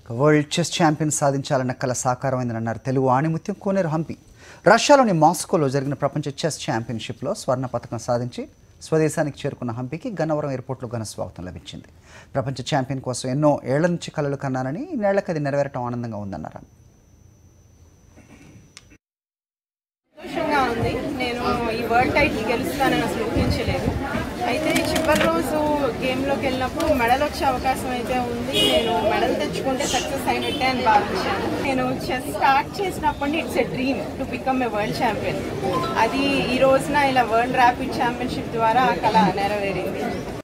world chess champion సాధించాలన్న కల సాకారమైందని అన్నారు తెలుగు ఆణిముత్యం కోనేరు హంపి రష్యాలోని మాస్కోలో జరిగిన ప్రపంచ చెస్ ఛాంపియన్షిప్లో స్వర్ణ పథకం సాధించి స్వదేశానికి చేరుకున్న హంపికి గన్నవరం ఎయిర్పోర్ట్లో ఘన స్వాగతం లభించింది ప్రపంచ ఛాంపియన్ కోసం ఎన్నో ఏళ్ల నుంచి కలలు కన్నానని ఈ నేళ్లకు అది నెరవేరటం ఆనందంగా ఉందన్నారు సంతోషంగా ఉంది నేను ఈ వరల్డ్ టైటిల్ గెలుస్తానని అసలు ఊహించలేదు అయితే చివరి రోజు గేమ్లోకి వెళ్ళినప్పుడు మెడల్ వచ్చే అవకాశం అయితే ఉంది నేను మెడల్ తెచ్చుకుంటే సక్సెస్ అయినట్టే అని భావించాను నేను చెస్ స్టార్ట్ చేసినప్పటి it's a dream to become a world champion అది ఈ రోజున ఇలా వరల్డ్ ర్యాపిడ్ ఛాంపియన్షిప్ ద్వారా ఆ కళ నెరవేరింది